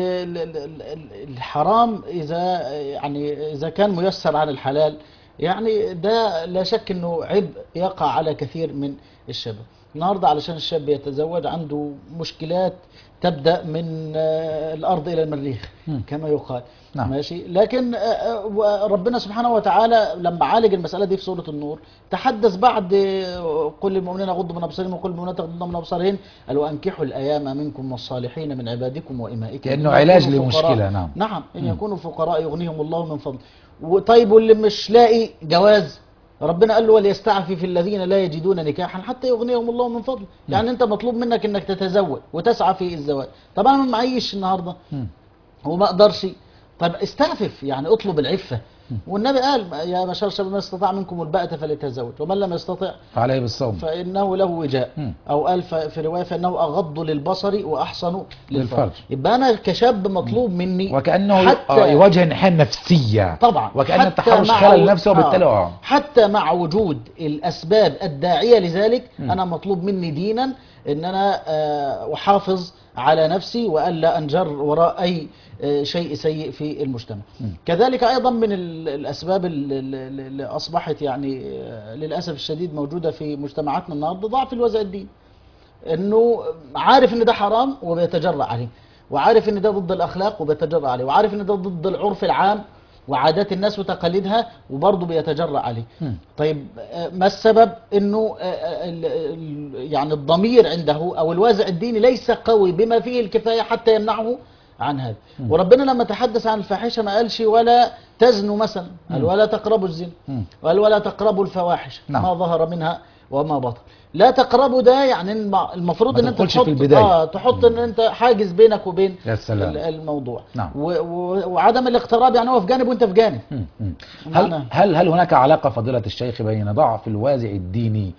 والحرام إذا يعني إذا كان ميسر عن الحلال يعني ده لا شك أنه عبء يقع على كثير من الشباب النهاردة علشان الشاب يتزوج عنده مشكلات تبدأ من آه، الأرض إلى المريخ مم. كما يقال نعم. ماشي لكن آه، آه، ربنا سبحانه وتعالى لما عالج المسألة دي في سورة النور تحدث بعد آه، قل للمؤمنين يغضوا من أبصارهم وقل للمؤمنات يغضضن من أبصارهن قال وأنكحوا الأيام منكم والصالحين من عبادكم وإمائكم كأنه إن علاج يكونوا لمشكلة، فقراء. نعم. نعم إن مم. يكونوا فقراء يغنيهم الله من فضله وطيب واللي مش لاقي جواز ربنا قال له وليستعفف الذين لا يجدون نكاحا حتى يغنيهم الله من فضله يعني انت مطلوب منك انك تتزوج وتسعى في الزواج طبعا انا معيش النهارده مم. وما اقدرش طب استعفف يعني اطلب العفه والنبي قال يا بشر شباب من استطاع منكم الباءة فليتزوج ومن لم يستطع عليه بالصوم فانه له وجاء مم. او قال ف- في روايه فانه اغض للبصر واحسن للفرج للفرج. يبقى انا كشاب مطلوب مني وكانه حتى آه، يواجه الناحيه النفسيه طبعا وكان حتى التحرش مع خلل وجود- نفسه وبالتالي آه. اه حتى مع وجود الاسباب الداعيه لذلك م. انا مطلوب مني دينا ان انا آه، احافظ على نفسي والا انجر وراء اي آه، شيء سيء في المجتمع م. كذلك ايضا من ال- الاسباب ال- ال- اللي اصبحت يعني آه، للاسف الشديد موجوده في مجتمعاتنا النهارده ضعف الوازع الديني انه عارف ان ده حرام وبيتجرأ عليه وعارف ان ده ضد الاخلاق وبيتجرأ عليه وعارف ان ده ضد العرف العام وعادات الناس وتقاليدها وبرضه بيتجرأ عليه مم. طيب آه، ما السبب انه آه، آه، ال- ال- يعني الضمير عنده او الوازع الديني ليس قوي بما فيه الكفايه حتى يمنعه عن هذا وربنا لما تحدث عن الفاحشه ما قالش ولا تزنوا مثلا قال ولا تقربوا الزنا مم. قال ولا تقربوا الفواحش نعم. ما ظهر منها وما بطن لا تقربوا ده يعني الم- المفروض ما ان انت تدخلش تحط في البداية. اه تحط ان انت حاجز بينك وبين يا سلام. ال- الموضوع نعم. و و وعدم الاقتراب يعني هو في جانب وانت في جانب مم. مم. هل معنى- هل هل هناك علاقه فضيله الشيخ بين ضعف الوازع الديني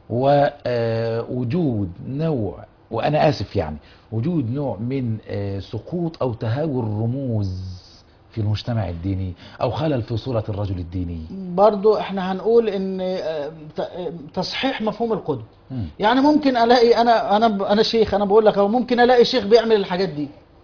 ووجود نوع وانا اسف يعني وجود نوع من آه، سقوط او تهاور رموز في المجتمع الديني او خلل في صوره الرجل الديني برضو احنا هنقول ان آه، ت- آه، تصحيح مفهوم القدوة مم. يعني ممكن الاقي انا انا انا شيخ انا بقول لك اهو ممكن الاقي شيخ بيعمل الحاجات دي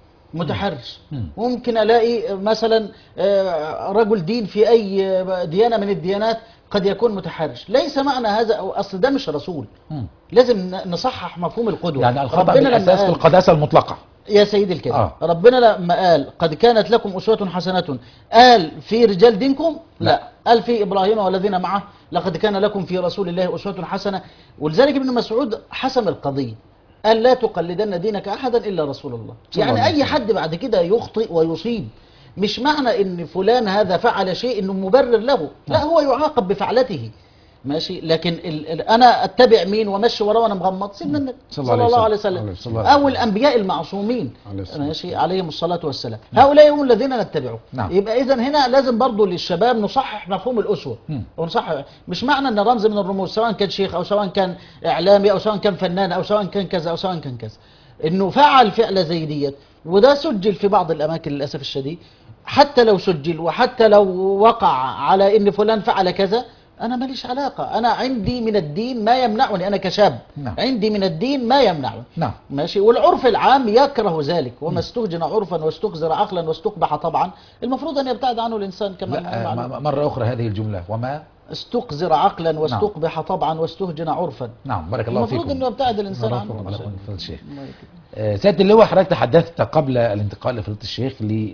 متحرش مم. ممكن الاقي مثلا آه، رجل دين في اي ديانه من الديانات قد يكون متحرش ليس معنى هذا أو اصل ده مش رسول مم. لازم ن- نصحح مفهوم القدوه يعني الخطا ربنا لما بالاساس في قال- القداسه المطلقه يا سيدي الكريم آه. آه. ربنا لما قال قد كانت لكم أسوة حسنة قال في رجال دينكم لا. لا. قال في إبراهيم والذين معه لقد كان لكم في رسول الله أسوة حسنة ولذلك ابن مسعود حسم القضية قال لا تقلدن دينك أحدا إلا رسول الله صلى الله يعني عليه أي وسلم. حد بعد كده يخطئ ويصيب مش معنى ان فلان هذا فعل شيء انه مبرر له لا نعم. هو يعاقب بفعلته ماشي لكن ال ال انا اتبع مين وامشي وراه وانا مغمض سيدنا النبي صلى صلى, الله الله عليه عليه وسلم. وسلم صلى الله عليه او وسلم. الانبياء المعصومين عليه الصلاة ماشي عليهم الصلاه والسلام هؤلاء هم الذين نتبعهم نعم. يبقى اذا هنا لازم برضو للشباب نصحح مفهوم الاسوه مم. ونصحح مش معنى ان رمز من الرموز سواء كان شيخ او سواء كان اعلامي او سواء كان فنان او سواء كان كذا او سواء كان كذا انه فعل فعله زي ديت وده سجل في بعض الاماكن للاسف الشديد حتى لو سجل وحتى لو وقع على ان فلان فعل كذا انا ماليش علاقه انا عندي من الدين ما يمنعني انا كشاب نعم. عندي من الدين ما يمنعني نعم ماشي والعرف العام يكره ذلك وما استهجن عرفا واستخزر عقلا واستقبح طبعا المفروض ان يبتعد عنه الانسان كما هو لا معلوم. آه، م- مره اخرى هذه الجمله وما استقذر عقلا واستقبح طبعا واستهجن عرفا نعم بارك الله المفروض فيكم انه يبتعد الانسان بارك عنه الله يكون في فضل الشيخ الله يكرمك. آه، سيادة اللواء حضرتك تحدثت قبل الانتقال لفضيلة الشيخ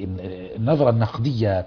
للنظرة النقدية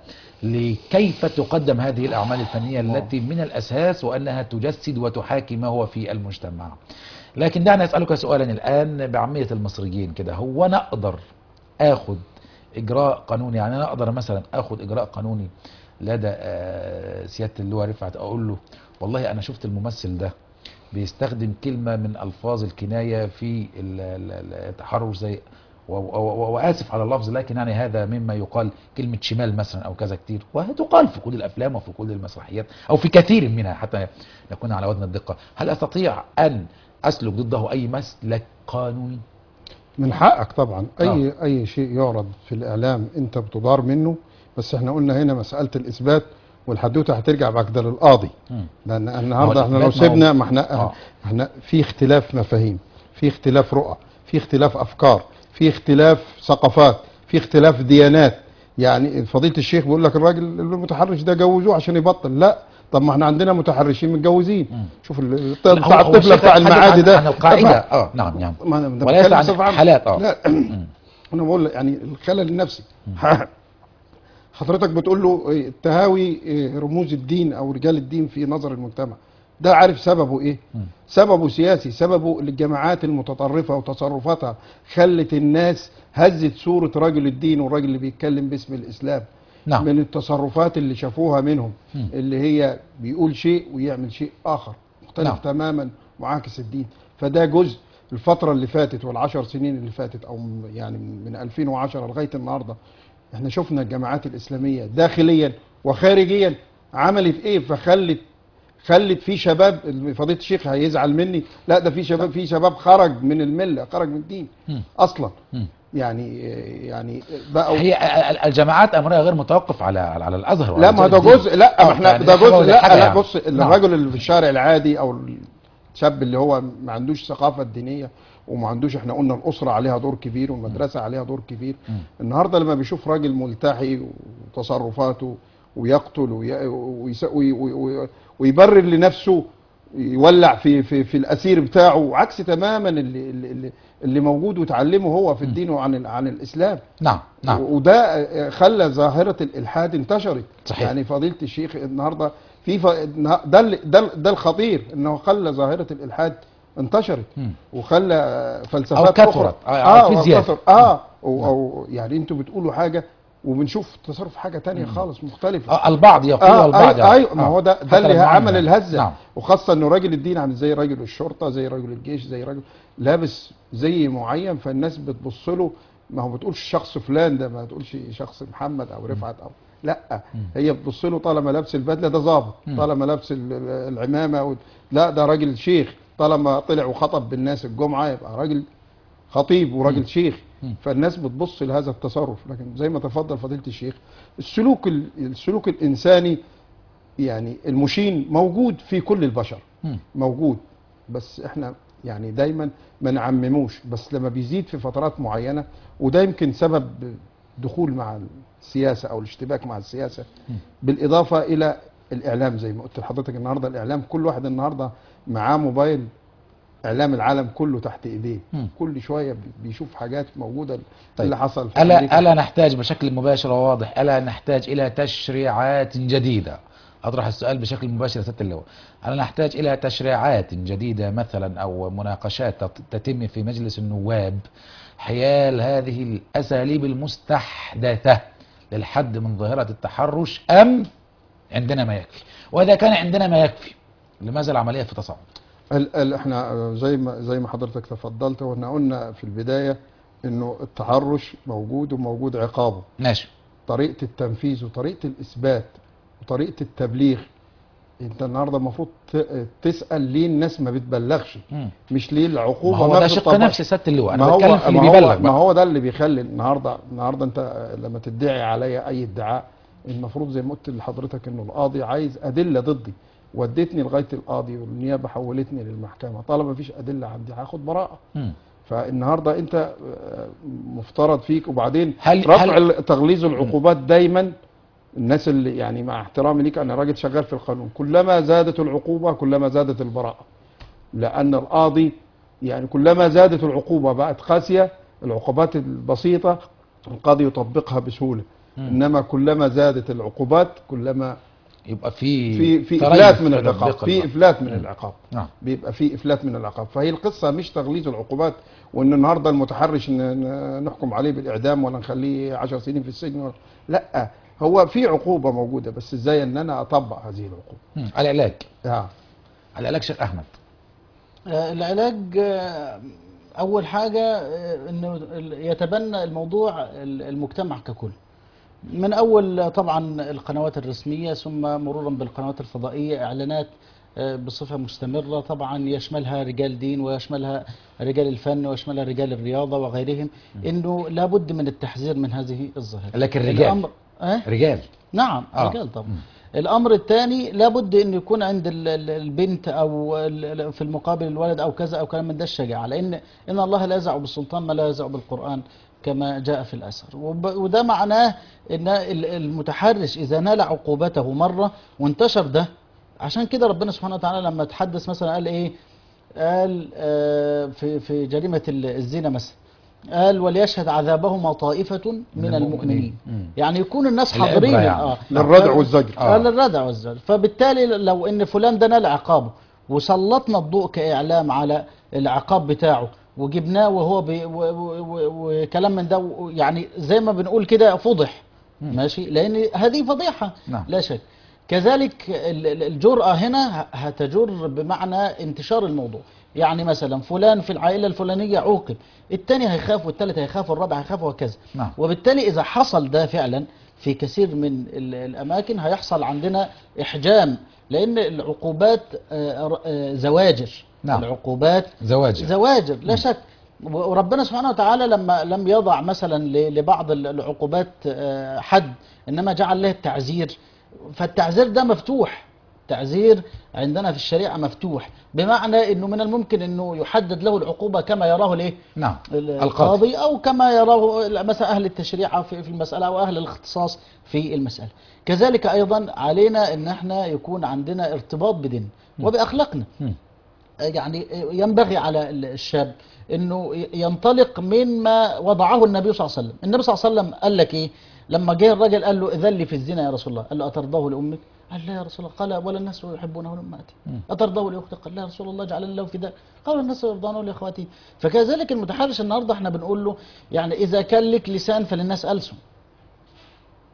لكيف تقدم هذه الأعمال الفنية التي من الأساس وأنها تجسد وتحاكي ما هو في المجتمع لكن دعني أسألك سؤالا الآن بعامية المصريين كده هو أنا أقدر أخذ إجراء قانوني يعني أنا أقدر مثلا أخذ إجراء قانوني لدى آه، سيادة اللواء رفعت أقول له والله أنا شفت الممثل ده بيستخدم كلمة من ألفاظ الكناية في ال- ال- التحرش زي و- و- و- وآسف على اللفظ لكن يعني هذا مما يقال كلمة شمال مثلا أو كذا كتير وتقال في كل الأفلام وفي كل المسرحيات أو في كثير منها حتى نكون على وزن الدقة هل أستطيع أن أسلك ضده أي مسلك قانوني؟ من حقك طبعا اي اي شيء يعرض في الاعلام انت بتضار منه بس احنا قلنا هنا مساله الاثبات والحدوته هترجع بعد كده للقاضي مم. لان النهارده احنا لو الإثبات ما هو- سيبنا ما احنا آه. احنا في اختلاف مفاهيم في اختلاف رؤى في اختلاف افكار في اختلاف ثقافات في اختلاف ديانات يعني فضيله الشيخ بيقول لك الراجل المتحرش ده جوزوه عشان يبطل لا طب ما احنا عندنا متحرشين متجوزين مم. شوف ال- لا، بتاع هو- هو الطفله الشيخ بتاع يتحدث المعادي عن- ده عن القاعدة طبعا. اه نعم نعم ما انا ده وليس بتكلم عن بصفة عامة. حالات اه لا مم. انا بقول يعني الخلل النفسي حضرتك بتقول له إيه، تهاوي إيه، رموز الدين او رجال الدين في نظر المجتمع ده عارف سببه ايه مم. سببه سياسي سببه الجماعات المتطرفة وتصرفاتها خلت الناس هزت صورة رجل الدين والراجل اللي بيتكلم باسم الإسلام نعم من التصرفات اللي شافوها منهم مم. اللي هي بيقول شيء ويعمل شيء آخر مختلف نعم. تماما معاكس الدين فده جزء الفترة اللي فاتت والعشر سنين اللي فاتت أو م- يعني من 2010 لغاية النهاردة احنا شفنا الجماعات الإسلامية داخليا وخارجيا عملت ايه فخلت خلت في شباب فضيله الشيخ هيزعل مني لا ده في شباب في شباب خرج من المله خرج من الدين مم. اصلا مم. يعني يعني بقوا هي ال- الجماعات امرها غير متوقف على على, على الازهر لا وعلى ما ده الدين. جزء لا آه، ما احنا يعني ده حاجة جزء ولا لا حاجة لا يعني. بص نعم. الرجل اللي في الشارع العادي او الشاب اللي هو ما عندوش ثقافه دينيه وما عندوش احنا قلنا الاسره عليها دور كبير والمدرسه عليها دور كبير مم. النهارده لما بيشوف راجل ملتحي وتصرفاته ويقتل وي- ويس- وي- وي- وي- ويبرر لنفسه يولع في في في الاسير بتاعه عكس تماما اللي اللي, اللي موجود وتعلمه هو في الدين وعن ال- عن الاسلام نعم نعم وده خلى ظاهره الالحاد انتشرت صحيح. يعني فضيله الشيخ النهارده في ف... ده ال- ده ال- ده الخطير انه خلى ظاهره الالحاد انتشرت مم. وخلى فلسفات أو كثرت. اخرى آه، أو في أو زيادة. كثر. اه او, أو يعني انتوا بتقولوا حاجه وبنشوف تصرف حاجه تانية خالص مختلفه آه، البعض يقول اه والبعض ايوه, أيوة ما آه. هو ده حتى ده اللي لما عمل عمل- الهزه نعم وخاصه انه راجل الدين عامل زي راجل الشرطه زي راجل الجيش زي راجل لابس زي معين فالناس بتبص له ما هو بتقولش شخص فلان ده ما تقولش شخص محمد او رفعت او لا هي بتبص له طالما لابس البدله ده ظابط مم. طالما لابس ال- ال- العمامه و... لا ده راجل شيخ طالما طلع وخطب بالناس الجمعه يبقى راجل خطيب وراجل شيخ مم. فالناس بتبص لهذا التصرف لكن زي ما تفضل فضيله الشيخ السلوك ال- السلوك الانساني يعني المشين موجود في كل البشر مم. موجود بس احنا يعني دايما ما نعمموش بس لما بيزيد في فترات معينه وده يمكن سبب دخول مع السياسه او الاشتباك مع السياسه بالاضافه الى الاعلام زي ما قلت لحضرتك النهارده الاعلام كل واحد النهارده معاه موبايل اعلام العالم كله تحت ايديه مم. كل شويه بي- بيشوف حاجات موجوده طيب. اللي حصل في أمريكا. ألا ألا نحتاج بشكل مباشر وواضح ألا نحتاج إلى تشريعات جديدة أطرح السؤال بشكل مباشر يا سيادة اللواء ألا نحتاج إلى تشريعات جديدة مثلا أو مناقشات تت- تتم في مجلس النواب حيال هذه الأساليب المستحدثة للحد من ظاهرة التحرش أم عندنا ما يكفي وإذا كان عندنا ما يكفي لماذا العملية في تصاعد ال ال احنا آه، زي ما زي ما حضرتك تفضلت واحنا قلنا في البدايه انه التحرش موجود وموجود عقابه ماشي طريقه التنفيذ وطريقه الاثبات وطريقه التبليغ انت النهارده المفروض ت- تسال ليه الناس ما بتبلغش مم. مش ليه ما العقوبه هو ما ده شق بتطبقش. نفسي يا سيادة اللواء ما أنا هو بتكلم في اللي ما هو بيبلغ ما بقى. هو ده اللي بيخلي النهارده النهارده انت لما تدعي عليا اي ادعاء المفروض زي ما قلت لحضرتك انه القاضي عايز ادله ضدي ودتني لغايه القاضي والنيابه حولتني للمحكمه طالما مفيش ادله عندي هاخد براءه مم. فالنهارده انت آه، مفترض فيك وبعدين هل- رفع هل- ال- تغليظ العقوبات دايما الناس اللي يعني مع احترامي ليك انا راجل شغال في القانون كلما زادت العقوبه كلما زادت البراءه لان القاضي يعني كلما زادت العقوبه بقت قاسيه العقوبات البسيطه القاضي يطبقها بسهوله مم. انما كلما زادت العقوبات كلما يبقى في في في تريث افلات من في العقاب تطبيق في النظام. افلات من العقاب نعم بيبقى في افلات من العقاب فهي القصه مش تغليظ العقوبات وان النهارده المتحرش ن- ن- نحكم عليه بالاعدام ولا نخليه 10 سنين في السجن ولا لا هو في عقوبه موجوده بس ازاي ان انا اطبق هذه العقوبه مم. العلاج آه. العلاج شيخ احمد آه، العلاج آه، أول حاجة آه، إنه ال- يتبنى الموضوع ال- المجتمع ككل من أول آه، طبعا القنوات الرسمية ثم مرورا بالقنوات الفضائية إعلانات آه، بصفة مستمرة طبعا يشملها رجال دين ويشملها رجال الفن ويشملها رجال الرياضة وغيرهم إنه لابد من التحذير من هذه الظاهرة لكن رجال. الأمر أه؟ رجال نعم آه. رجال طبعا مم. الامر الثاني لابد ان يكون عند ال- ال- البنت او ال- ال- في المقابل الولد او كذا او كلام من ده الشجاعه لان ان الله لا يزع بالسلطان ما لا يزع بالقران كما جاء في الاثر وب- وده معناه ان ال- المتحرش اذا نال عقوبته مره وانتشر ده عشان كده ربنا سبحانه وتعالى لما تحدث مثلا قال ايه قال آه، في في جريمه ال- الزنا مثلا قال وليشهد عذابهما طائفة من, من المؤمنين المؤمنين. مم. يعني يكون الناس العبرة حاضرين يعني. اه للردع ف- والزجر. آه. آه. للردع والزجر فبالتالي لو ان فلان ده نال عقابه وسلطنا الضوء كاعلام على العقاب بتاعه وجبناه وهو بي و- و- و- وكلام من ده و- يعني زي ما بنقول كده فضح ماشي لان هذه فضيحه نعم. لا شك كذلك ال- ال- الجرأة هنا ه- هتجر بمعنى انتشار الموضوع يعني مثلا فلان في العائلة الفلانية عوقب الثاني هيخاف والثالث هيخاف والرابع هيخاف وهكذا نعم. وبالتالي إذا حصل ده فعلا في كثير من ال- الأماكن هيحصل عندنا إحجام لأن العقوبات آه، ر- آه، زواجر نعم. العقوبات زواج زواجر لا شك وربنا سبحانه وتعالى لما لم يضع مثلا ل- لبعض ال- العقوبات آه، حد انما جعل له التعزير فالتعزير ده مفتوح تعزير عندنا في الشريعه مفتوح بمعنى انه من الممكن انه يحدد له العقوبه كما يراه الايه نعم القاضي القاضي او كما يراه مثلا اهل التشريع في في المساله او اهل الاختصاص في المساله كذلك ايضا علينا ان احنا يكون عندنا ارتباط بدين وباخلاقنا مم. يعني ينبغي على الشاب انه ينطلق مما وضعه النبي صلى الله عليه وسلم النبي صلى الله عليه وسلم قال لك ايه لما جاء الرجل قال له اذن لي في الزنا يا رسول الله قال له اترضاه لامك قال لا يا رسول الله قال ولا الناس يحبونه لامهاتي اترضاه لاختك قال لا يا رسول الله اجعل له فداء قال الناس يرضونه لاخواتي فكذلك المتحرش النهارده احنا بنقول له يعني اذا كان لك لسان فللناس ألسن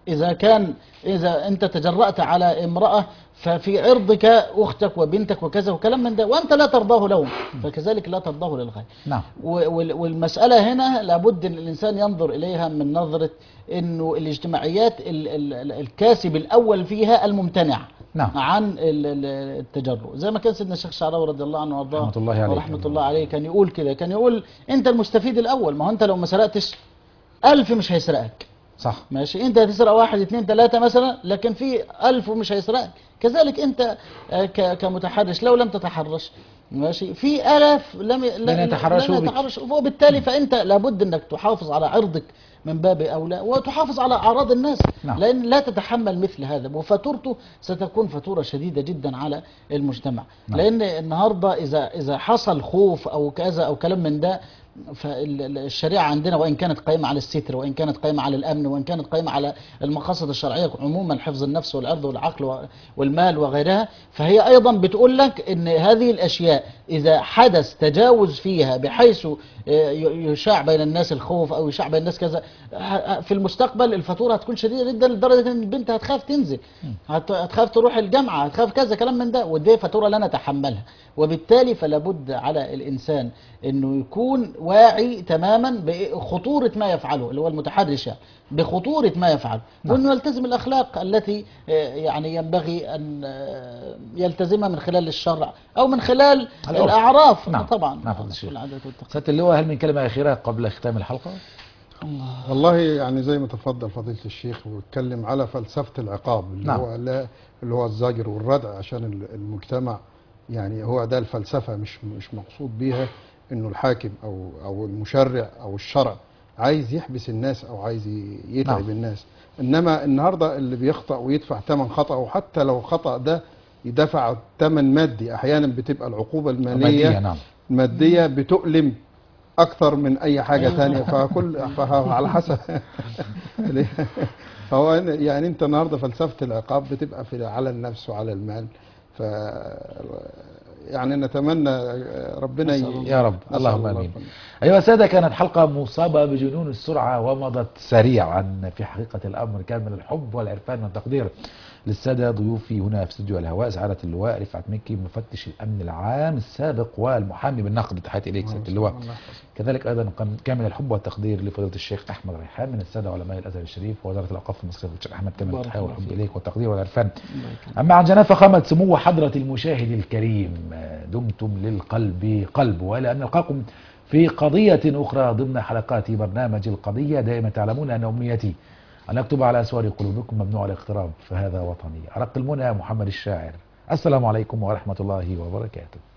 إذا كان إذا أنت تجرأت على امرأة ففي عرضك أختك وبنتك وكذا وكلام من ده وأنت لا ترضاه لهم فكذلك لا ترضاه للغير نعم و- وال- والمسألة هنا لابد أن الإنسان ينظر إليها من نظرة أنه الاجتماعيات ال- ال- ال- الكاسب الأول فيها الممتنع نعم. عن ال- ال- التجرؤ زي ما كان سيدنا الشيخ شعراوي رضي الله عنه وارضاه رحمة الله عليه. ورحمة الله عليه كان يقول كده كان يقول أنت المستفيد الأول ما هو أنت لو ما سرقتش ألف مش هيسرقك صح ماشي انت هتسرق واحد اتنين تلاتة مثلا لكن في ألف ومش هيسرقك كذلك انت آه، ك- كمتحرش لو لم تتحرش ماشي في آلاف لم ي- لن يتحرشوا لن بك. يتحرشوا وبالتالي فانت لابد انك تحافظ على عرضك من باب اولى وتحافظ على اعراض الناس نعم. لان لا تتحمل مثل هذا وفاتورته ستكون فاتوره شديده جدا على المجتمع نعم. لان النهارده اذا اذا حصل خوف او كذا او كلام من ده فالشريعة عندنا وإن كانت قائمة على الستر وإن كانت قائمة على الأمن وإن كانت قائمة على المقاصد الشرعية عموما حفظ النفس والعرض والعقل و- والمال وغيرها فهي أيضا بتقول لك أن هذه الأشياء إذا حدث تجاوز فيها بحيث آه، ي- يشاع بين الناس الخوف أو يشاع بين الناس كذا ه- في المستقبل الفاتورة هتكون شديدة جدا لدرجة أن البنت هتخاف تنزل هت- هتخاف تروح الجامعة هتخاف كذا كلام من ده ودي فاتورة لا نتحملها وبالتالي فلا بد على الإنسان أنه يكون واعي تماما بخطورة ما يفعله اللي هو المتحرش يعني بخطورة ما يفعله نعم. وأنه يلتزم الأخلاق التي آه، يعني ينبغي أن آه، يلتزمها من خلال الشرع أو من خلال العرف. الأعراف نعم. طبعا نعم، فضل الشيخ. والعادات والتقاليد. سيادة اللواء هل من كلمة أخيرة قبل ختام الحلقة؟ والله يعني زي ما تفضل فضيلة الشيخ واتكلم على فلسفة العقاب اللي نعم. هو لا اللي هو الزجر والردع عشان ال- المجتمع يعني هو ده الفلسفة مش مش مقصود بيها انه الحاكم او او المشرع او الشرع عايز يحبس الناس او عايز ي- يتعب نعم. الناس انما النهارده اللي بيخطأ ويدفع ثمن خطأ وحتى لو خطأ ده يدفع ثمن مادي احيانا بتبقى العقوبة مادية المالية نعم المادية بتؤلم أكثر من أي حاجة أيوة. ثانية فكل فعلى حسب فهو يعني أنت النهاردة فلسفة العقاب بتبقى في على النفس وعلى المال ف يعني نتمنى ربنا نسأل الله. يا رب نسأل اللهم الله امين ربنا. ايها الساده كانت حلقه مصابه بجنون السرعه ومضت سريعا في حقيقه الامر كان من الحب والعرفان والتقدير للساده ضيوفي هنا في استوديو الهواء سعاده اللواء رفعت مكي مفتش الامن العام السابق والمحامي بالنقد تحياتي اليك سياده اللواء الله يحفظك. كذلك ايضا كان- كامل الحب والتقدير لفضيله الشيخ احمد ريحان من الساده علماء الازهر الشريف ووزاره الاوقاف المصريه الشيخ احمد كامل بارك التحيه الله والحب فيك. اليك والتقدير والعرفان الله يكرمك. أما عن جناب فخامة سمو حضرة المشاهد الكريم دمتم للقلب قلب وإلى أن نلقاكم في قضية أخرى ضمن حلقات برنامج القضية دائما تعلمون أن أمنيتي أن أكتب على أسوار قلوبكم ممنوع الاقتراب فهذا وطني أرق المنى محمد الشاعر السلام عليكم ورحمة الله وبركاته